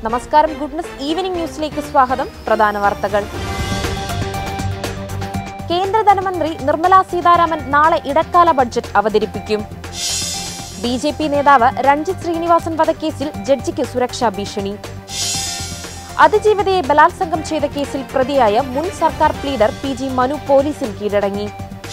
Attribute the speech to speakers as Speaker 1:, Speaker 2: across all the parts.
Speaker 1: നമസ്കാരം goodness evening ന്യൂസിലേക്ക് സ്വാഗതം പ്രധാന വാർത്തകൾ കേന്ദ്ര ധനമന്ത്രി നിർമ്മല സീതാരാമൻ നാളെ ഇടക്കാല ബഡ്ജറ്റ് അവതരിപ്പിക്കും ബി ജെ പി നേതാവ് രഞ്ജിത് ശ്രീനിവാസൻ വധക്കേസിൽ ജഡ്ജിക്ക് സുരക്ഷാ ഭീഷണി അതിജീവിതയെ ബലാത്സംഗം ചെയ്ത കേസിൽ പ്രതിയായ മുൻ സർക്കാർ പ്ലീഡർ പി ജി മനു പോലീസിൽ കീഴടങ്ങി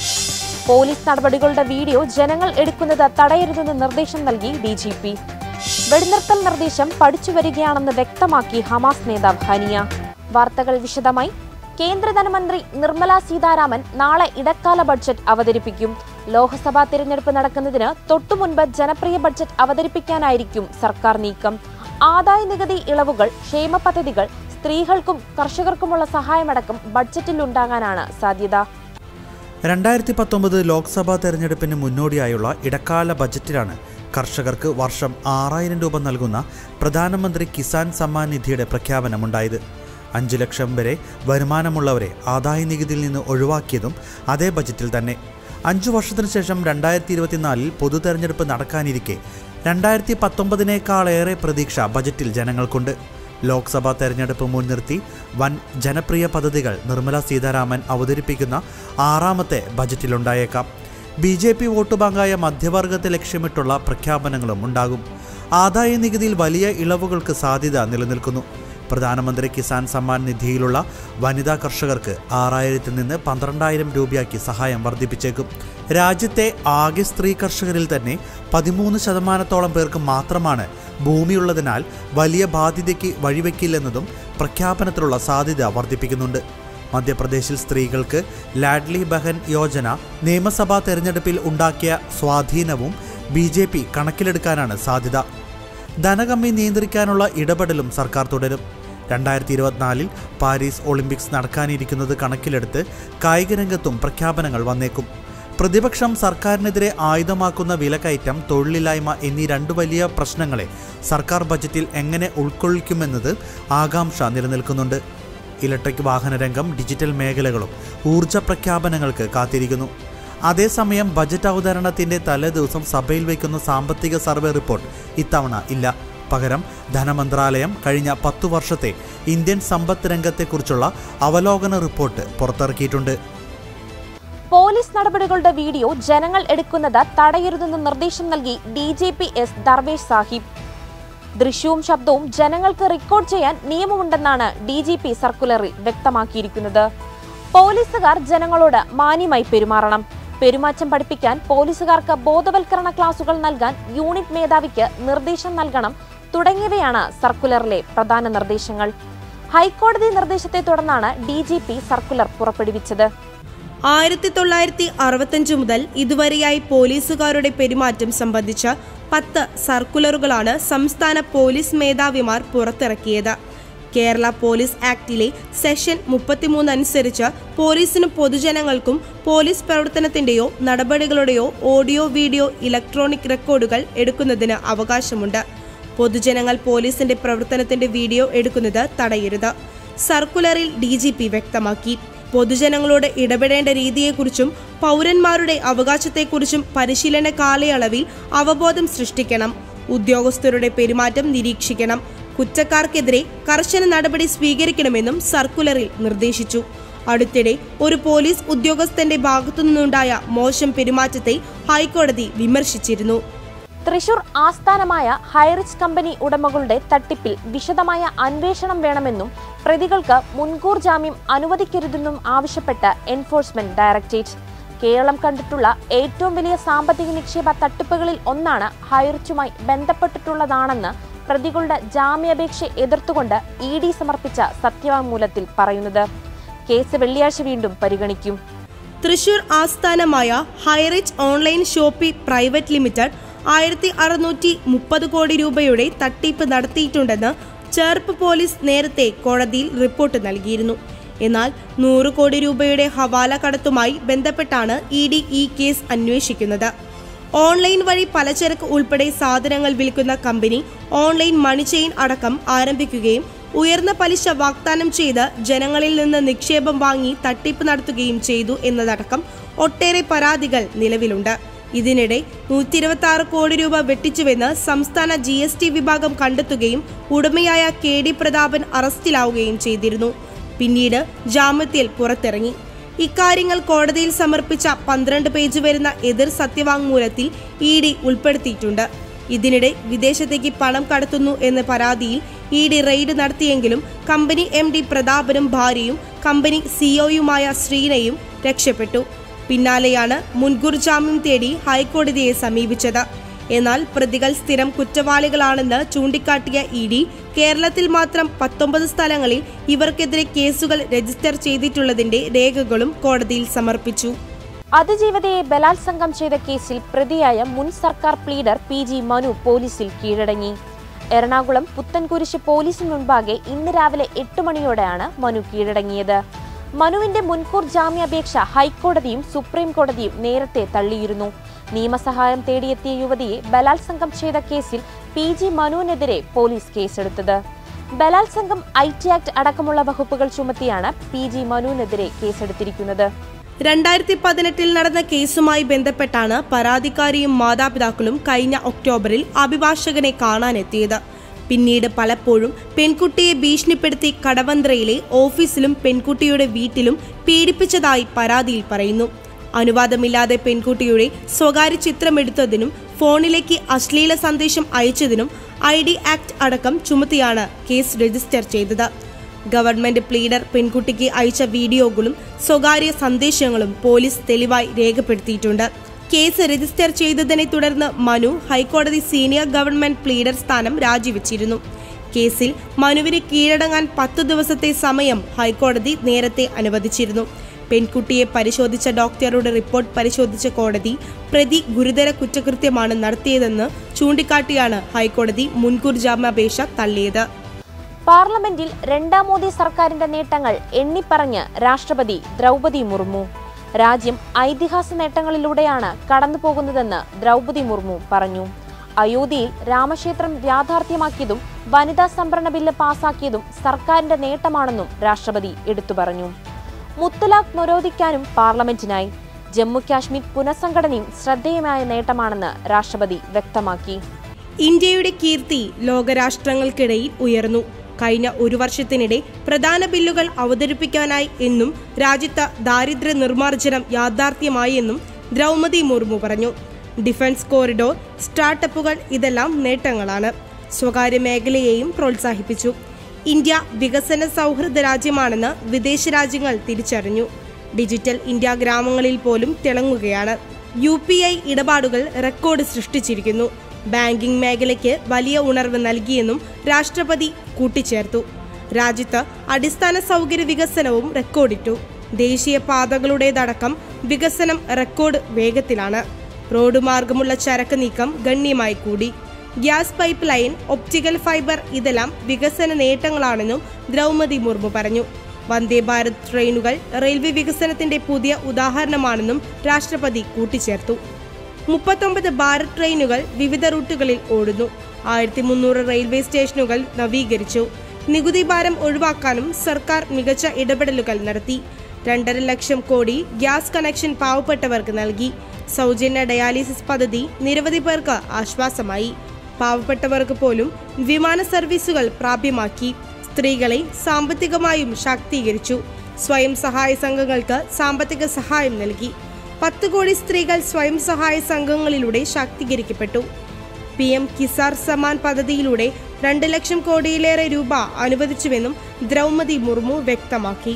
Speaker 1: പോലീസ് നടപടികളുടെ വീഡിയോ ജനങ്ങൾ എടുക്കുന്നത് തടയരുതെന്ന് നിർദ്ദേശം നൽകി ഡി ജി പി വെടിനിർത്തൽ നിർദ്ദേശം പഠിച്ചു വരികയാണെന്ന് വ്യക്തമാക്കി ഹമാസ് നേതാവ് ഹനിയ വാർത്തകൾ വിശദമായി കേന്ദ്ര ധനമന്ത്രി നിർമ്മല സീതാരാമൻ നാളെ ഇടക്കാല ബഡ്ജറ്റ് അവതരിപ്പിക്കും ലോക്സഭാ തിരഞ്ഞെടുപ്പ് നടക്കുന്നതിന് തൊട്ടുമുൻപ് ജനപ്രിയ ബഡ്ജറ്റ് അവതരിപ്പിക്കാനായിരിക്കും സർക്കാർ നീക്കം ആദായ നികുതി ഇളവുകൾ ക്ഷേമ പദ്ധതികൾ സ്ത്രീകൾക്കും കർഷകർക്കുമുള്ള സഹായമടക്കം ബഡ്ജറ്റിൽ ഉണ്ടാകാനാണ് സാധ്യത
Speaker 2: രണ്ടായിരത്തി പത്തൊമ്പത് ലോക്സഭാ തെരഞ്ഞെടുപ്പിന് മുന്നോടിയായുള്ള ഇടക്കാല ബജറ്റിലാണ് കർഷകർക്ക് വർഷം ആറായിരം രൂപ നൽകുന്ന പ്രധാനമന്ത്രി കിസാൻ സമ്മാൻ നിധിയുടെ പ്രഖ്യാപനമുണ്ടായത് അഞ്ചു ലക്ഷം വരെ വരുമാനമുള്ളവരെ ആദായ നികുതിയിൽ നിന്ന് ഒഴിവാക്കിയതും അതേ ബജറ്റിൽ തന്നെ അഞ്ചു വർഷത്തിനു ശേഷം രണ്ടായിരത്തി ഇരുപത്തിനാലിൽ പൊതു തെരഞ്ഞെടുപ്പ് നടക്കാനിരിക്കെ രണ്ടായിരത്തി പത്തൊമ്പതിനേക്കാളേറെ പ്രതീക്ഷ ബജറ്റിൽ ജനങ്ങൾക്കുണ്ട് ലോക്സഭാ തെരഞ്ഞെടുപ്പ് മുൻനിർത്തി വൻ ജനപ്രിയ പദ്ധതികൾ നിർമ്മല സീതാരാമൻ അവതരിപ്പിക്കുന്ന ആറാമത്തെ ബജറ്റിലുണ്ടായേക്കാം ബി ജെ പി വോട്ട് ബാങ്കായ മധ്യവർഗത്തെ ലക്ഷ്യമിട്ടുള്ള പ്രഖ്യാപനങ്ങളും ഉണ്ടാകും ആദായ നികുതിയിൽ വലിയ ഇളവുകൾക്ക് സാധ്യത നിലനിൽക്കുന്നു പ്രധാനമന്ത്രി കിസാൻ സമ്മാൻ നിധിയിലുള്ള വനിതാ കർഷകർക്ക് ആറായിരത്തിൽ നിന്ന് പന്ത്രണ്ടായിരം രൂപയാക്കി സഹായം വർദ്ധിപ്പിച്ചേക്കും രാജ്യത്തെ ആകെ സ്ത്രീ കർഷകരിൽ തന്നെ പതിമൂന്ന് ശതമാനത്തോളം പേർക്ക് മാത്രമാണ് ഭൂമിയുള്ളതിനാൽ വലിയ ബാധ്യതയ്ക്ക് വഴിവെക്കില്ലെന്നതും പ്രഖ്യാപനത്തിലുള്ള സാധ്യത വർദ്ധിപ്പിക്കുന്നുണ്ട് മധ്യപ്രദേശിൽ സ്ത്രീകൾക്ക് ലാഡ്ലി ബഹൻ യോജന നിയമസഭാ തെരഞ്ഞെടുപ്പിൽ ഉണ്ടാക്കിയ സ്വാധീനവും ബി ജെ പി കണക്കിലെടുക്കാനാണ് സാധ്യത ധനകമ്മി നിയന്ത്രിക്കാനുള്ള ഇടപെടലും സർക്കാർ തുടരും രണ്ടായിരത്തി ഇരുപത്തിനാലിൽ പാരീസ് ഒളിമ്പിക്സ് നടക്കാനിരിക്കുന്നത് കണക്കിലെടുത്ത് കായിക രംഗത്തും പ്രഖ്യാപനങ്ങൾ വന്നേക്കും പ്രതിപക്ഷം സർക്കാരിനെതിരെ ആയുധമാക്കുന്ന വിലക്കയറ്റം തൊഴിലില്ലായ്മ എന്നീ രണ്ടു വലിയ പ്രശ്നങ്ങളെ സർക്കാർ ബജറ്റിൽ എങ്ങനെ ഉൾക്കൊള്ളിക്കുമെന്നത് ആകാംക്ഷ നിലനിൽക്കുന്നുണ്ട് ഇലക്ട്രിക് വാഹന രംഗം ഡിജിറ്റൽ മേഖലകളും ഊർജ പ്രഖ്യാപനങ്ങൾക്ക് കാത്തിരിക്കുന്നു അതേസമയം ബജറ്റ് അവതരണത്തിന്റെ തലേദിവസം സഭയിൽ വയ്ക്കുന്ന സാമ്പത്തിക സർവേ റിപ്പോർട്ട് ഇത്തവണ ഇല്ല പകരം ധനമന്ത്രാലയം കഴിഞ്ഞ പത്തു വർഷത്തെ ഇന്ത്യൻ സമ്പദ് രംഗത്തെക്കുറിച്ചുള്ള അവലോകന റിപ്പോർട്ട് പുറത്തിറക്കിയിട്ടുണ്ട്
Speaker 1: പോലീസ് നടപടികളുടെ വീഡിയോ ജനങ്ങൾ എടുക്കുന്നത് തടയരുതെന്ന് നിർദ്ദേശം നൽകി D G P S Darvesh Sahib ദൃശ്യവും ശബ്ദവും ജനങ്ങൾക്ക് റെക്കോർഡ് ചെയ്യാൻ നിയമമുണ്ടെന്നാണ് ഡി ജി പി സർക്കുലറിൽ വ്യക്തമാക്കിയിരിക്കുന്നത് പോലീസുകാർ ജനങ്ങളോട് മാന്യമായി പെരുമാറണം പെരുമാറ്റം പഠിപ്പിക്കാൻ പോലീസുകാർക്ക് ബോധവൽക്കരണ ക്ലാസുകൾ നൽകാൻ യൂണിറ്റ് മേധാവിക്ക് നിർദ്ദേശം നൽകണം തുടങ്ങിയവയാണ് സർക്കുലറിലെ പ്രധാന നിർദ്ദേശങ്ങൾ ഹൈക്കോടതി നിർദ്ദേശത്തെ തുടർന്നാണ് ഡി ജി പി സർക്കുലർ പുറപ്പെടുവിച്ചത്
Speaker 3: ആയിരത്തി തൊള്ളായിരത്തി അറുപത്തഞ്ച് മുതൽ ഇതുവരെയായി പോലീസുകാരുടെ പെരുമാറ്റം സംബന്ധിച്ച പത്ത് സർക്കുലറുകളാണ് സംസ്ഥാന പോലീസ് മേധാവിമാർ പുറത്തിറക്കിയത് കേരള പോലീസ് ആക്ടിലെ സെഷൻ മുപ്പത്തിമൂന്ന് അനുസരിച്ച് പോലീസിനും പൊതുജനങ്ങൾക്കും പോലീസ് പ്രവർത്തനത്തിന്റെയോ നടപടികളുടെയോ ഓഡിയോ വീഡിയോ ഇലക്ട്രോണിക് റെക്കോർഡുകൾ എടുക്കുന്നതിന് അവകാശമുണ്ട് പൊതുജനങ്ങൾ പോലീസിന്റെ പ്രവർത്തനത്തിന്റെ വീഡിയോ എടുക്കുന്നത് തടയരുത് സർക്കുലറിൽ ഡി വ്യക്തമാക്കി പൊതുജനങ്ങളോട് ഇടപെടേണ്ട രീതിയെക്കുറിച്ചും പൗരന്മാരുടെ അവകാശത്തെക്കുറിച്ചും പരിശീലന കാലയളവിൽ അവബോധം സൃഷ്ടിക്കണം ഉദ്യോഗസ്ഥരുടെ പെരുമാറ്റം നിരീക്ഷിക്കണം കുറ്റക്കാർക്കെതിരെ കർശന നടപടി സ്വീകരിക്കണമെന്നും സർക്കുലറിൽ നിർദ്ദേശിച്ചു അടുത്തിടെ ഒരു പോലീസ് ഉദ്യോഗസ്ഥന്റെ ഭാഗത്തുനിന്നുണ്ടായ മോശം പെരുമാറ്റത്തെ ഹൈക്കോടതി വിമർശിച്ചിരുന്നു
Speaker 1: തൃശൂർ ആസ്ഥാനമായ ഹൈറിച്ച് കമ്പനി ഉടമകളുടെ തട്ടിപ്പിൽ വിശദമായ അന്വേഷണം വേണമെന്നും പ്രതികൾക്ക് മുൻകൂർ ജാമ്യം അനുവദിക്കരുതെന്നും ആവശ്യപ്പെട്ട് എൻഫോഴ്സ്മെന്റ് ഡയറക്ടറേറ്റ് കേരളം കണ്ടിട്ടുള്ള ഏറ്റവും വലിയ സാമ്പത്തിക നിക്ഷേപ തട്ടിപ്പുകളിൽ ഒന്നാണ് ഹൈറിച്ചുമായി ബന്ധപ്പെട്ടിട്ടുള്ളതാണെന്ന് പ്രതികളുടെ ജാമ്യാപേക്ഷ എതിർത്തുകൊണ്ട് ഇ ഡി സമർപ്പിച്ച സത്യവാങ്മൂലത്തിൽ പറയുന്നത് കേസ് വെള്ളിയാഴ്ച വീണ്ടും പരിഗണിക്കും
Speaker 3: തൃശൂർ ആസ്ഥാനമായ Highrich online shoppy private limited ആയിരത്തി അറുന്നൂറ്റി മുപ്പത് കോടി രൂപയുടെ തട്ടിപ്പ് നടത്തിയിട്ടുണ്ടെന്ന് ചേർപ്പ് പോലീസ് നേരത്തെ കോടതിയിൽ റിപ്പോർട്ട് നൽകിയിരുന്നു എന്നാൽ നൂറ് കോടി രൂപയുടെ ഹവാല കടത്തുമായി ബന്ധപ്പെട്ടാണ് ഇ ഡി ഈ കേസ് അന്വേഷിക്കുന്നത് ഓൺലൈൻ വഴി പലചരക്ക് ഉൾപ്പെടെ സാധനങ്ങൾ വിൽക്കുന്ന കമ്പനി ഓൺലൈൻ മണി ചെയിൻ അടക്കം ആരംഭിക്കുകയും ഉയർന്ന പലിശ വാഗ്ദാനം ചെയ്ത് ജനങ്ങളിൽ നിന്ന് നിക്ഷേപം വാങ്ങി തട്ടിപ്പ് നടത്തുകയും ചെയ്തു എന്നതടക്കം ഒട്ടേറെ പരാതികൾ നിലവിലുണ്ട് ഇതിനിടെ നൂറ്റി ഇരുപത്തി ആറ് കോടി രൂപ വെട്ടിച്ചുവെന്ന് സംസ്ഥാന ജി എസ് ടി വിഭാഗം കണ്ടെത്തുകയും ഉടമയായ കെ ഡി പ്രതാപൻ അറസ്റ്റിലാവുകയും ചെയ്തിരുന്നു പിന്നീട് ജാമ്യത്തിൽ പുറത്തിറങ്ങി ഇക്കാര്യങ്ങൾ കോടതിയിൽ സമർപ്പിച്ച പന്ത്രണ്ട് പേജ് വരുന്ന എതിർ സത്യവാങ്മൂലത്തിൽ ഇ ഡി ഉൾപ്പെടുത്തിയിട്ടുണ്ട് ഇതിനിടെ വിദേശത്തേക്ക് പണം കടത്തുന്നു എന്ന പരാതിയിൽ ഇ ഡി റെയ്ഡ് നടത്തിയെങ്കിലും കമ്പനി എം ഡി പ്രതാപനും ഭാര്യയും കമ്പനി സിഒയുമായ ശ്രീനയും രക്ഷപ്പെട്ടു പിന്നാലെയാണ് മുൻകൂർ ജാമ്യം തേടി ഹൈക്കോടതിയെ സമീപിച്ചത് എന്നാൽ പ്രതികൾ സ്ഥിരം കുറ്റവാളികളാണെന്ന് ചൂണ്ടിക്കാട്ടിയ ഇ ഡി കേരളത്തിൽ മാത്രം പത്തൊമ്പത് സ്ഥലങ്ങളിൽ ഇവർക്കെതിരെ കേസുകൾ രജിസ്റ്റർ ചെയ്തിട്ടുള്ളതിന്റെ രേഖകളും കോടതിയിൽ സമർപ്പിച്ചു
Speaker 1: അതിജീവിതയെ ബലാത്സംഗം ചെയ്ത കേസിൽ പ്രതിയായ മുൻ സർക്കാർ പ്ലീഡർ പി ജി മനു പോലീസിൽ കീഴടങ്ങി എറണാകുളം പുത്തൻകുരിശ് പോലീസിന് മുൻപാകെ ഇന്ന് രാവിലെ എട്ട് മണിയോടെയാണ് മനു കീഴടങ്ങിയത് മനുവിന്റെ മുൻകൂർ ജാമ്യാപേക്ഷ ഹൈക്കോടതിയും സുപ്രീം കോടതിയും നേരത്തെ തള്ളിയിരുന്നു നിയമസഹായം തേടിയെത്തിയ യുവതിയെ ബലാത്സംഗം ചെയ്ത കേസിൽ പി ജി മനുവിനെതിരെ പോലീസ് കേസെടുത്തത് ബലാത്സംഗം ഐ ടി ആക്ട് അടക്കമുള്ള വകുപ്പുകൾ ചുമത്തിയാണ് പി ജി മനുവിനെതിരെ കേസെടുത്തിരിക്കുന്നത്
Speaker 3: രണ്ടായിരത്തി പതിനെട്ടിൽ നടന്ന കേസുമായി ബന്ധപ്പെട്ടാണ് പരാതിക്കാരിയും മാതാപിതാക്കളും കഴിഞ്ഞ ഒക്ടോബറിൽ അഭിഭാഷകനെ കാണാനെത്തിയത് പിന്നീട് പലപ്പോഴും പെൺകുട്ടിയെ ഭീഷണിപ്പെടുത്തി കടവന്ത്രയിലെ ഓഫീസിലും പെൺകുട്ടിയുടെ വീട്ടിലും പീഡിപ്പിച്ചതായി പരാതിയിൽ പറയുന്നു അനുവാദമില്ലാതെ പെൺകുട്ടിയുടെ സ്വകാര്യ ചിത്രമെടുത്തതിനും ഫോണിലേക്ക് അശ്ലീല സന്ദേശം അയച്ചതിനും ഐ ഡി ആക്ട് അടക്കം ചുമത്തിയാണ് കേസ് രജിസ്റ്റർ ചെയ്തത് ഗവൺമെന്റ് പ്ലീഡർ പെൺകുട്ടിക്ക് അയച്ച വീഡിയോകളും സ്വകാര്യ സന്ദേശങ്ങളും പോലീസ് തെളിവായി രേഖപ്പെടുത്തിയിട്ടുണ്ട് കേസ് രജിസ്റ്റർ ചെയ്തതിനെ തുടർന്ന് മനു ഹൈക്കോടതി സീനിയർ ഗവൺമെന്റ് പ്ലീഡർ സ്ഥാനം രാജിവെച്ചിരുന്നു കേസിൽ മനുവിന് കീഴടങ്ങാൻ പത്തു ദിവസത്തെ സമയം ഹൈക്കോടതി നേരത്തെ അനുവദിച്ചിരുന്നു പെൺകുട്ടിയെ പരിശോധിച്ച ഡോക്ടറുടെ റിപ്പോർട്ട് പരിശോധിച്ച കോടതി പ്രതി ഗുരുതര കുറ്റകൃത്യമാണ് നടത്തിയതെന്ന് ചൂണ്ടിക്കാട്ടിയാണ് ഹൈക്കോടതി മുൻകൂർ ജാമ്യാപേക്ഷ തള്ളിയത്
Speaker 1: പാർലമെന്റിൽ രണ്ടാം മോദി സർക്കാരിന്റെ നേട്ടങ്ങൾ എണ്ണിപ്പറഞ്ഞ് രാഷ്ട്രപതി ദ്രൗപതി മുർമു രാജ്യം ഐതിഹാസിക നേട്ടങ്ങളിലൂടെയാണ് കടന്നുപോകുന്നതെന്ന് ദ്രൗപതി മുർമു പറഞ്ഞു അയോധ്യയിൽ രാമക്ഷേത്രം യാഥാർത്ഥ്യമാക്കിയതും വനിതാ സംവരണ ബില്ല് പാസാക്കിയതും സർക്കാരിന്റെ നേട്ടമാണെന്നും രാഷ്ട്രപതി എടുത്തു പറഞ്ഞു മുത്തലാഖ് നിരോധിക്കാനും പാർലമെന്റിനായി ജമ്മു കാശ്മീർ പുനഃസംഘടനയും ശ്രദ്ധേയമായ നേട്ടമാണെന്ന് രാഷ്ട്രപതി വ്യക്തമാക്കി
Speaker 3: ഇന്ത്യയുടെ കീർത്തി ലോകരാഷ്ട്രങ്ങൾക്കിടയിൽ ഉയർന്നു കഴിഞ്ഞ ഒരു വർഷത്തിനിടെ പ്രധാന ബില്ലുകൾ അവതരിപ്പിക്കാനായി എന്നും രാജ്യത്ത് ദാരിദ്ര്യ നിർമ്മാർജ്ജനം യാഥാർത്ഥ്യമായി എന്നും ദ്രൗപതി മുർമു പറഞ്ഞു ഡിഫൻസ് കോറിഡോർ സ്റ്റാർട്ടപ്പുകൾ ഇതെല്ലാം നേട്ടങ്ങളാണ് സ്വകാര്യ മേഖലയെയും പ്രോത്സാഹിപ്പിച്ചു ഇന്ത്യ വികസന സൗഹൃദ രാജ്യമാണെന്ന് വിദേശ രാജ്യങ്ങൾ തിരിച്ചറിഞ്ഞു ഡിജിറ്റൽ ഇന്ത്യ ഗ്രാമങ്ങളിൽ പോലും തിളങ്ങുകയാണ് യു പി ഐ ഇടപാടുകൾ റെക്കോർഡ് സൃഷ്ടിച്ചിരിക്കുന്നു ബാങ്കിംഗ് മേഖലയ്ക്ക് വലിയ ഉണർവ് നൽകിയെന്നും രാഷ്ട്രപതി കൂട്ടിച്ചേർത്തു രാജ്യത്ത് അടിസ്ഥാന സൗകര്യ വികസനവും റെക്കോർഡിട്ടു ദേശീയ പാതകളുടേതടക്കം വികസനം റെക്കോർഡ് വേഗത്തിലാണ് റോഡ് മാർഗമുള്ള ചരക്ക് നീക്കം ഗണ്യമായി കൂടി gas pipeline optical fibre ഇതെല്ലാം വികസന നേട്ടങ്ങളാണെന്നും ദ്രൗപതി മുർമു പറഞ്ഞു വന്ദേ ഭാരത് ട്രെയിനുകൾ റെയിൽവേ വികസനത്തിന്റെ പുതിയ ഉദാഹരണമാണെന്നും രാഷ്ട്രപതി കൂട്ടിച്ചേർത്തു മുപ്പത്തൊമ്പത് ഭാരത് ട്രെയിനുകൾ വിവിധ റൂട്ടുകളിൽ ഓടുന്നു ആയിരത്തി മുന്നൂറ് റെയിൽവേ സ്റ്റേഷനുകൾ നവീകരിച്ചു നികുതി ഭാരം ഒഴിവാക്കാനും സർക്കാർ മികച്ച ഇടപെടലുകൾ നടത്തി രണ്ടര ലക്ഷം കോടി ഗ്യാസ് കണക്ഷൻ പാവപ്പെട്ടവർക്ക് നൽകി സൗജന്യ ഡയാലിസിസ് പദ്ധതി നിരവധി പേർക്ക് ആശ്വാസമായി പാവപ്പെട്ടവർക്ക് പോലും വിമാന സർവീസുകൾ പ്രാപ്യമാക്കി സ്ത്രീകളെ സാമ്പത്തികമായും ശാക്തീകരിച്ചു സ്വയം സഹായ സംഘങ്ങൾക്ക് സാമ്പത്തിക സഹായം നൽകി പത്ത് കോടി സ്ത്രീകൾ സ്വയം സഹായ സംഘങ്ങളിലൂടെ ശാക്തീകരിക്കപ്പെട്ടു പി എം കിസാർ സമ്മാൻ പദ്ധതിയിലൂടെ രണ്ട് ലക്ഷം കോടിയിലേറെ രൂപ അനുവദിച്ചുവെന്നും ദ്രൗപതി മുർമു വ്യക്തമാക്കി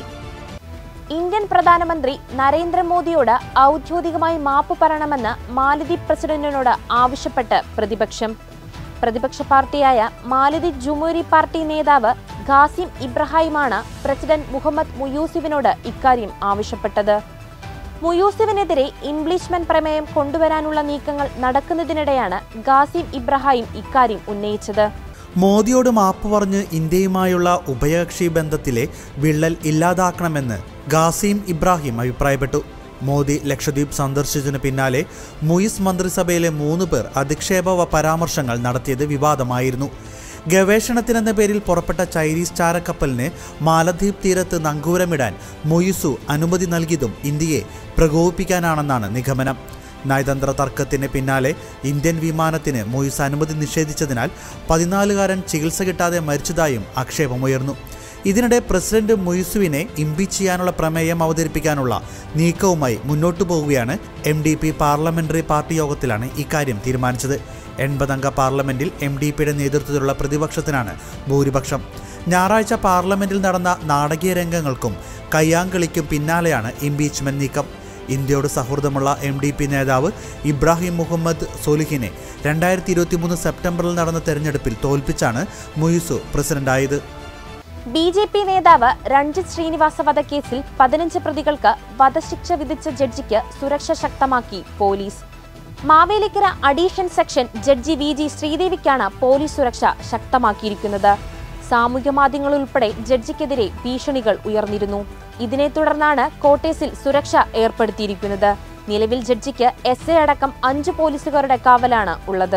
Speaker 1: ഇന്ത്യൻ പ്രധാനമന്ത്രി നരേന്ദ്രമോദിയോട് ഔദ്യോഗികമായി മാപ്പ് പറയണമെന്ന് മാലദ്വീപ് പ്രസിഡന്റിനോട് ആവശ്യപ്പെട്ട് പ്രതിപക്ഷം പ്രതിപക്ഷ പാർട്ടിയായ മാലദ്വീപ് ജുമൂരി പാർട്ടി നേതാവ് ഖാസിം ഇബ്രാഹിമാണ് പ്രസിഡന്റ് മുഹമ്മദ് മുയൂസിഫിനോട് ഇക്കാര്യം ആവശ്യപ്പെട്ടത് മുയൂസിഫിനെതിരെ ഇംപ്ലീച്ച്മെന്റ് പ്രമേയം കൊണ്ടുവരാനുള്ള നീക്കങ്ങൾ നടക്കുന്നതിനിടെയാണ് ഖാസിം ഇബ്രാഹിം ഇക്കാര്യം ഉന്നയിച്ചത്
Speaker 2: മോദിയോട് മാപ്പ് പറഞ്ഞ് ഇന്ത്യയുമായുള്ള ഉഭയകക്ഷി ബന്ധത്തിലെ വിള്ളൽ ഇല്ലാതാക്കണമെന്ന് ഖാസിം ഇബ്രാഹിം അഭിപ്രായപ്പെട്ടു മോദി ലക്ഷദ്വീപ് സന്ദർശിച്ചതിന് പിന്നാലെ മുയിസ് മന്ത്രിസഭയിലെ മൂന്ന് പേർ അധിക്ഷേപ പരാമർശങ്ങൾ നടത്തിയത് വിവാദമായിരുന്നു ഗവേഷണത്തിനെന്ന പേരിൽ പുറപ്പെട്ട ചൈനീസ് ചാരക്കപ്പലിന് മാലദ്വീപ് തീരത്ത് നങ്കൂരമിടാൻ മൊയ്സു അനുമതി നൽകിയതും ഇന്ത്യയെ പ്രകോപിപ്പിക്കാനാണെന്നാണ് നിഗമനം നയതന്ത്ര തർക്കത്തിന് പിന്നാലെ ഇന്ത്യൻ വിമാനത്തിന് മൊയ്സ് അനുമതി നിഷേധിച്ചതിനാൽ പതിനാലുകാരൻ ചികിത്സ കിട്ടാതെ മരിച്ചതായും ആക്ഷേപമുയർന്നു ഇതിനിടെ പ്രസിഡന്റ് മുയിസുവിനെ ഇംപീച്ച് ചെയ്യാനുള്ള പ്രമേയം അവതരിപ്പിക്കാനുള്ള നീക്കവുമായി മുന്നോട്ടു പോവുകയാണ് M D P parliamentary party യോഗത്തിലാണ് ഇക്കാര്യം തീരുമാനിച്ചത് എൺപതംഗ പാർലമെന്റിൽ എം ഡി പിയുടെ നേതൃത്വത്തിലുള്ള പ്രതിപക്ഷത്തിനാണ് ഭൂരിപക്ഷം ഞായറാഴ്ച പാർലമെന്റിൽ നടന്ന നാടകീയ രംഗങ്ങൾക്കും കയ്യാങ്കളിക്കും പിന്നാലെയാണ് ഇംപീച്ച്മെന്റ് നീക്കം ഇന്ത്യയോട് സൗഹൃദമുള്ള എം ഡി പി നേതാവ് ഇബ്രാഹിം മുഹമ്മദ് സൊലിഹിനെ രണ്ടായിരത്തി ഇരുപത്തി മൂന്ന് സെപ്റ്റംബറിൽ നടന്ന തെരഞ്ഞെടുപ്പിൽ തോൽപ്പിച്ചാണ് മുയിസു പ്രസിഡന്റായത്
Speaker 1: ബി ജെ പി നേതാവ് രഞ്ജിത് ശ്രീനിവാസ വധക്കേസിൽ പതിനഞ്ച് പ്രതികൾക്ക് വധശിക്ഷ വിധിച്ച ജഡ്ജിക്ക് സുരക്ഷ ശക്തമാക്കി പോലീസ് Mavelikkara additional sessions judge V G ശ്രീദേവിക്കാണ് പോലീസ് സുരക്ഷ ശക്തമാക്കിയിരിക്കുന്നത് സാമൂഹ്യ മാധ്യമങ്ങൾ ഉൾപ്പെടെ ജഡ്ജിക്കെതിരെ ഭീഷണികൾ ഉയർന്നിരുന്നു ഇതിനെ തുടർന്നാണ് കോട്ടേസിൽ സുരക്ഷ ഏർപ്പെടുത്തിയിരിക്കുന്നത് നിലവിൽ ജഡ്ജിക്ക് എസ് എ അടക്കം അഞ്ച് പോലീസുകാരുടെ കാവലാണ് ഉള്ളത്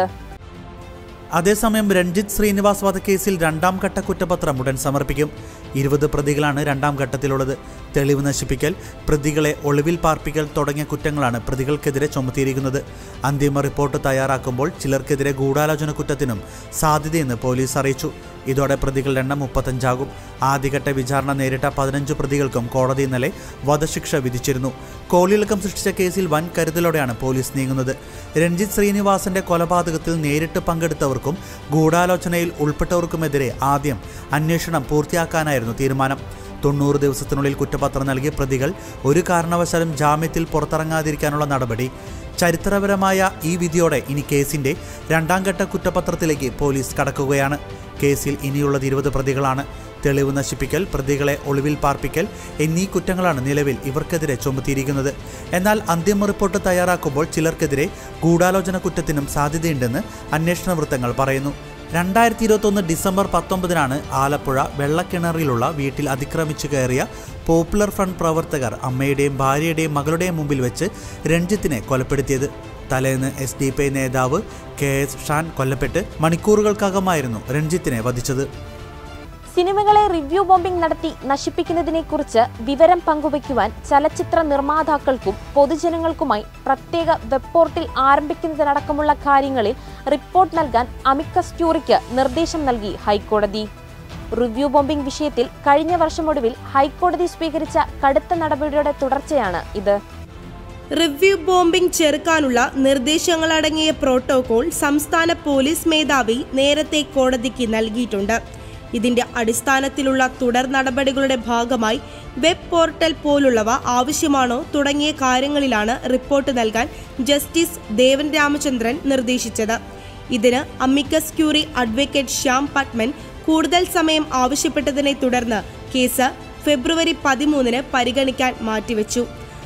Speaker 2: അതേസമയം രഞ്ജിത്ത് ശ്രീനിവാസ് വധക്കേസിൽ രണ്ടാം ഘട്ട കുറ്റപത്രം ഉടൻ സമർപ്പിക്കും ഇരുപത് പ്രതികളാണ് രണ്ടാം ഘട്ടത്തിലുള്ളത് തെളിവ് നശിപ്പിക്കൽ പ്രതികളെ ഒളിവിൽ പാർപ്പിക്കൽ തുടങ്ങിയ കുറ്റങ്ങളാണ് പ്രതികൾക്കെതിരെ ചുമത്തിയിരിക്കുന്നത് അന്തിമ റിപ്പോർട്ട് തയ്യാറാക്കുമ്പോൾ ചിലർക്കെതിരെ ഗൂഢാലോചന കുറ്റത്തിനും സാധ്യതയെന്ന് പോലീസ് അറിയിച്ചു ഇതോടെ പ്രതികളുടെ എണ്ണം മുപ്പത്തഞ്ചാകും ആദ്യഘട്ട വിചാരണ നേരിട്ട പതിനഞ്ച് പ്രതികൾക്കും കോടതി ഇന്നലെ വധശിക്ഷ വിധിച്ചിരുന്നു കോളിളക്കം സൃഷ്ടിച്ച കേസിൽ വൻ കരുതലോടെയാണ് പോലീസ് നീങ്ങുന്നത് രഞ്ജിത്ത് ശ്രീനിവാസന്റെ കൊലപാതകത്തിൽ നേരിട്ട് പങ്കെടുത്തവർക്കും ഗൂഢാലോചനയിൽ ഉൾപ്പെട്ടവർക്കുമെതിരെ ആദ്യം അന്വേഷണം പൂർത്തിയാക്കാനായിരുന്നു തീരുമാനം തൊണ്ണൂറ് ദിവസത്തിനുള്ളിൽ കുറ്റപത്രം നൽകിയ പ്രതികൾ ഒരു കാരണവശാലും ജാമ്യത്തിൽ പുറത്തിറങ്ങാതിരിക്കാനുള്ള നടപടി ചരിത്രപരമായ ഈ വിധിയോടെ ഇനി കേസിന്റെ രണ്ടാം ഘട്ട കുറ്റപത്രത്തിലേക്ക് പോലീസ് കടക്കുകയാണ് കേസിൽ ഇനിയുള്ളത് ഇരുപത് പ്രതികളാണ് തെളിവ് നശിപ്പിക്കൽ പ്രതികളെ ഒളിവിൽ പാർപ്പിക്കൽ എന്നീ കുറ്റങ്ങളാണ് നിലവിൽ ഇവർക്കെതിരെ ചുമത്തിയിരിക്കുന്നത് എന്നാൽ അന്തിമ റിപ്പോർട്ട് തയ്യാറാക്കുമ്പോൾ ചിലർക്കെതിരെ ഗൂഢാലോചന കുറ്റത്തിനും സാധ്യതയുണ്ടെന്ന് അന്വേഷണ വൃത്തങ്ങൾ പറയുന്നു രണ്ടായിരത്തി ഇരുപത്തൊന്ന് ഡിസംബർ പത്തൊമ്പതിനാണ് ആലപ്പുഴ വെള്ളക്കിണറിലുള്ള വീട്ടിൽ അതിക്രമിച്ചു കയറിയ പോപ്പുലർ ഫ്രണ്ട് പ്രവർത്തകർ അമ്മയുടെയും ഭാര്യയുടെയും മകളുടെയും മുമ്പിൽ വെച്ച് രഞ്ജിത്തിനെ കൊലപ്പെടുത്തിയത് തലേന്ന് എസ് ഡി പി ഐ നേതാവ് കെ എസ് ഷാൻ കൊല്ലപ്പെട്ട് മണിക്കൂറുകൾക്കകമായിരുന്നു രഞ്ജിത്തിനെ വധിച്ചത്
Speaker 1: സിനിമകളെ റിവ്യൂ ബോംബിംഗ് നടത്തി നശിപ്പിക്കുന്നതിനെക്കുറിച്ച് വിവരം പങ്കുവയ്ക്കുവാൻ ചലച്ചിത്ര നിർമ്മാതാക്കൾക്കും പൊതുജനങ്ങൾക്കുമായി പ്രത്യേക വെബ് പോർട്ടൽ ആരംഭിക്കുന്നതിനടക്കമുള്ള കാര്യങ്ങളിൽ റിപ്പോർട്ട് നൽകാൻ അമിക്കസ് ക്യൂറിക്ക് നിർദ്ദേശം നൽകി ഹൈക്കോടതി റിവ്യൂ ബോംബിംഗ് വിഷയത്തിൽ കഴിഞ്ഞ വർഷമൊടുവിൽ ഹൈക്കോടതി സ്വീകരിച്ച കടുത്ത നടപടിയുടെ തുടർച്ചയാണ് ഇത്
Speaker 3: റിവ്യൂ ബോംബിംഗ് ചെറുക്കാനുള്ള നിർദ്ദേശങ്ങളടങ്ങിയ പ്രോട്ടോകോൾ സംസ്ഥാന പോലീസ് മേധാവി നേരത്തെ കോടതിക്ക് നൽകിയിട്ടുണ്ട് ഇതിന്റെ അടിസ്ഥാനത്തിലുള്ള തുടർ നടപടികളുടെ ഭാഗമായി വെബ് പോർട്ടൽ പോലുള്ളവ ആവശ്യമാണോ തുടങ്ങിയ കാര്യങ്ങളിലാണ് റിപ്പോർട്ട് നൽകാൻ ജസ്റ്റിസ് ദേവൻ രാമചന്ദ്രൻ നിർദ്ദേശിച്ചത് ഇതിന് amicus curiae advocate Shyam Padman കൂടുതൽ സമയം ആവശ്യപ്പെട്ടതിനെ തുടർന്ന് കേസ് ഫെബ്രുവരി പതിമൂന്നിന് പരിഗണിക്കാൻ മാറ്റിവെച്ചു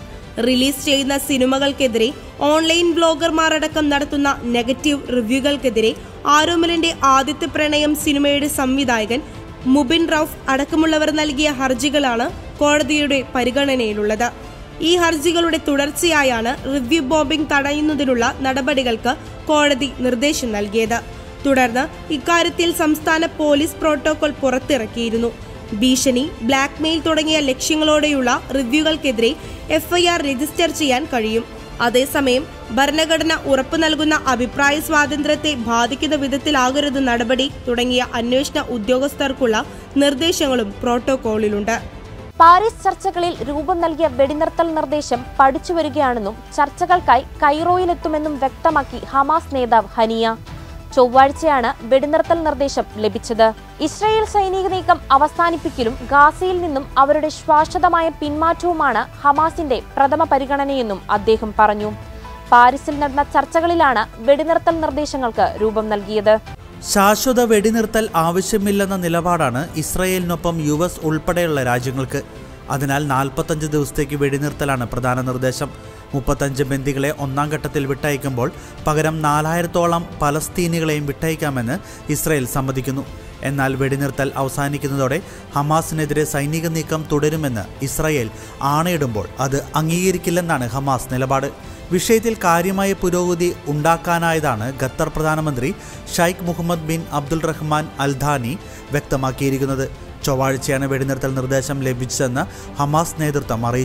Speaker 3: റിലീസ് ചെയ്യുന്ന സിനിമകൾക്കെതിരെ ഓൺലൈൻ വ്ലോഗർമാർ അടക്കം നടത്തുന്ന നെഗറ്റീവ് റിവ്യൂകൾക്കെതിരെ ആരോമലിന്റെ ആദ്യത്തെ പ്രണയം സിനിമയുടെ സംവിധായകൻ മുബിൻ റൌഫ് അടക്കമുള്ളവർ നൽകിയ ഹർജികളാണ് കോടതിയുടെ പരിഗണനയിലുള്ളത് ഈ ഹർജികളുടെ തുടർച്ചയായാണ് റിവ്യൂ ബോംബിംഗ് തടയുന്നതിനുള്ള നടപടികൾക്ക് കോടതി നിർദ്ദേശം നൽകിയത് തുടർന്ന് ഇക്കാര്യത്തിൽ സംസ്ഥാന പോലീസ് പ്രോട്ടോകോൾ പുറത്തിറക്കിയിരുന്നു ഭീഷണി ബ്ലാക്ക്മെയിൽ തുടങ്ങിയ ലക്ഷ്യങ്ങളോടെയുള്ള റിവ്യൂകൾക്കെതിരെ എഫ്ഐആർ രജിസ്റ്റർ ചെയ്യാൻ കഴിയും അതേസമയം ഭരണഘടന ഉറപ്പു നൽകുന്ന അഭിപ്രായ സ്വാതന്ത്ര്യത്തെ ബാധിക്കുന്ന വിധത്തിലാകരുത് നടപടി തുടങ്ങിയ അന്വേഷണ ഉദ്യോഗസ്ഥർക്കുള്ള നിർദ്ദേശങ്ങളും പ്രോട്ടോകോളിലുണ്ട്
Speaker 1: പാരീസ് ചർച്ചകളിൽ രൂപം നൽകിയ വെടിനിർത്തൽ നിർദ്ദേശം പഠിച്ചു വരികയാണെന്നും ചർച്ചകൾക്കായി കൈറോയിലെത്തുമെന്നും വ്യക്തമാക്കി ഹമാസ് നേതാവ് ഹനിയ ചൊവ്വാഴ്ചയാണ് വെടിനിർത്തൽ നിർദ്ദേശം ലഭിച്ചത് ഇസ്രായേൽ സൈനിക നീക്കം അവസാനിപ്പിക്കലും ഗാസയിൽ നിന്നും അവരുടെ ശ്വാശ്വതമായ പിന്മാറ്റവുമാണ് ഹമാസിന്റെ പ്രഥമ പരിഗണനയെന്നും അദ്ദേഹം പറഞ്ഞു പാരീസിൽ നടന്ന ചർച്ചകളിലാണ് വെടിനിർത്തൽ നിർദ്ദേശങ്ങൾക്ക് രൂപം നൽകിയത്
Speaker 2: ശാശ്വത വെടിനിർത്തൽ ആവശ്യമില്ലെന്ന നിലപാടാണ് ഇസ്രയേലിനൊപ്പം യു എസ് ഉൾപ്പെടെയുള്ള രാജ്യങ്ങൾക്ക് അതിനാൽ നാൽപ്പത്തഞ്ച് ദിവസത്തേക്ക് വെടിനിർത്തലാണ് പ്രധാന നിർദ്ദേശം മുപ്പത്തഞ്ച് ബന്ദികളെ ഒന്നാം ഘട്ടത്തിൽ വിട്ടയക്കുമ്പോൾ പകരം നാലായിരത്തോളം പലസ്തീനികളെയും വിട്ടയക്കാമെന്ന് ഇസ്രയേൽ സമ്മതിക്കുന്നു എന്നാൽ വെടിനിർത്തൽ അവസാനിക്കുന്നതോടെ ഹമാസിനെതിരെ സൈനിക നീക്കം തുടരുമെന്ന് ഇസ്രയേൽ ആണയിടുമ്പോൾ അത് അംഗീകരിക്കില്ലെന്നാണ് ഹമാസ് നിലപാട് വിഷയത്തിൽ കാര്യമായ പുരോഗതി ഉണ്ടാക്കാനായതാണ് ഖത്തർ പ്രധാനമന്ത്രി Sheikh Mohammed bin Abdul Rahman Al Thani വ്യക്തമാക്കിയിരിക്കുന്നത് ചൊവ്വാഴ്ചയാണ് വെടിനിർത്തൽ നിർദ്ദേശം ലഭിച്ചതെന്ന് ഹമാസ് നേതൃത്വം അറിയിച്ചു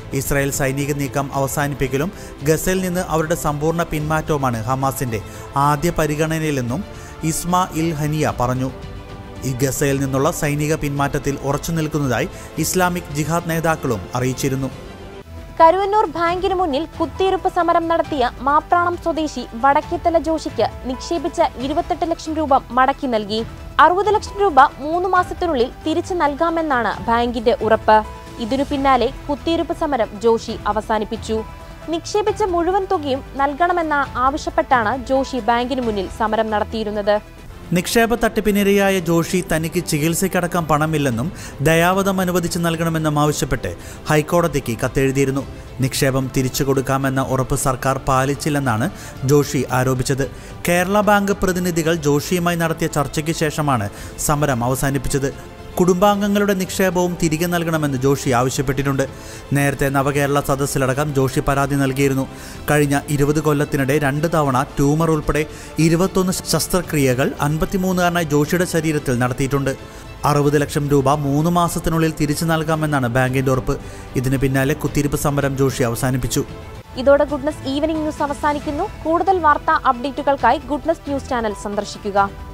Speaker 2: ഇസ്രായേൽ സൈനിക നീക്കം അവസാനിപ്പിക്കലും ഗസയിൽ നിന്ന് അവരുടെ സമ്പൂർണ്ണ പിന്മാറ്റവുമാണ് ഹമാസിന്റെ ആദ്യ പരിഗണനയിലെന്നും ഇസ്മ ഇൽ ഹനിയ പറഞ്ഞു ഈ ഗസയിൽ നിന്നുള്ള സൈനിക പിന്മാറ്റത്തിൽ ഉറച്ചു നിൽക്കുന്നതായി ഇസ്ലാമിക് ജിഹാദ് നേതാക്കളും അറിയിച്ചിരുന്നു
Speaker 1: കരുവന്നൂർ ബാങ്കിന് മുന്നിൽ കുത്തിയിരുപ്പ് സമരം നടത്തിയ മാപ്രാണം സ്വദേശി വടക്കേത്തല ജോഷിക്ക് നിക്ഷേപിച്ച ഇരുപത്തെട്ട് ലക്ഷം രൂപ മടക്കി നൽകി അറുപത് ലക്ഷം രൂപ മൂന്ന് മാസത്തിനുള്ളിൽ തിരിച്ചു നൽകാമെന്നാണ് ബാങ്കിന്റെ ഉറപ്പ് ഇതിനു പിന്നാലെ കുത്തിയിരുപ്പ് സമരം ജോഷി അവസാനിപ്പിച്ചു നിക്ഷേപിച്ച മുഴുവൻ തുകയും നൽകണമെന്ന ആവശ്യപ്പെട്ടാണ് ജോഷി ബാങ്കിന് മുന്നിൽ സമരം നടത്തിയിരുന്നത്
Speaker 2: നിക്ഷേപ തട്ടിപ്പിനിരയായ ജോഷി തനിക്ക് ചികിത്സയ്ക്കടക്കം പണമില്ലെന്നും ദയാവധം അനുവദിച്ച് നൽകണമെന്നും ആവശ്യപ്പെട്ട് ഹൈക്കോടതിക്ക് കത്തെഴുതിയിരുന്നു നിക്ഷേപം തിരിച്ചു കൊടുക്കാമെന്ന ഉറപ്പ് സർക്കാർ പാലിച്ചില്ലെന്നാണ് ജോഷി ആരോപിച്ചത് കേരള ബാങ്ക് പ്രതിനിധികൾ ജോഷിയുമായി നടത്തിയ ചർച്ചയ്ക്ക് ശേഷമാണ് സമരം അവസാനിപ്പിച്ചത് കുടുംബാംഗങ്ങളുടെ നിക്ഷേപവും തിരികെ നൽകണമെന്ന് ജോഷി ആവശ്യപ്പെട്ടിട്ടുണ്ട് നേരത്തെ നവകേരള സദസ്സിലടക്കം ജോഷി പരാതി നൽകിയിരുന്നു കഴിഞ്ഞ ഇരുപത് കൊല്ലത്തിനിടെ രണ്ട് തവണ ട്യൂമർ ഉൾപ്പെടെ ഇരുപത്തൊന്ന് ശസ്ത്രക്രിയകൾ അൻപത്തിമൂന്നുകാരനായ ജോഷിയുടെ ശരീരത്തിൽ നടത്തിയിട്ടുണ്ട് അറുപത് ലക്ഷം രൂപ മൂന്ന് മാസത്തിനുള്ളിൽ തിരിച്ചു നൽകാമെന്നാണ് ബാങ്കിന്റെ ഉറപ്പ് ഇതിന് പിന്നാലെ കുത്തിരിപ്പ് സമരം ജോഷി അവസാനിപ്പിച്ചു
Speaker 1: ഇതോടെ ഗുഡ്നസ് ഈവനിംഗ് ന്യൂസ് അവസാനിക്കുന്നു കൂടുതൽ വാർത്താ അപ്ഡേറ്റുകൾക്കായി ഗുഡ്നസ് ന്യൂസ് ചാനൽ സന്ദർശിക്കുക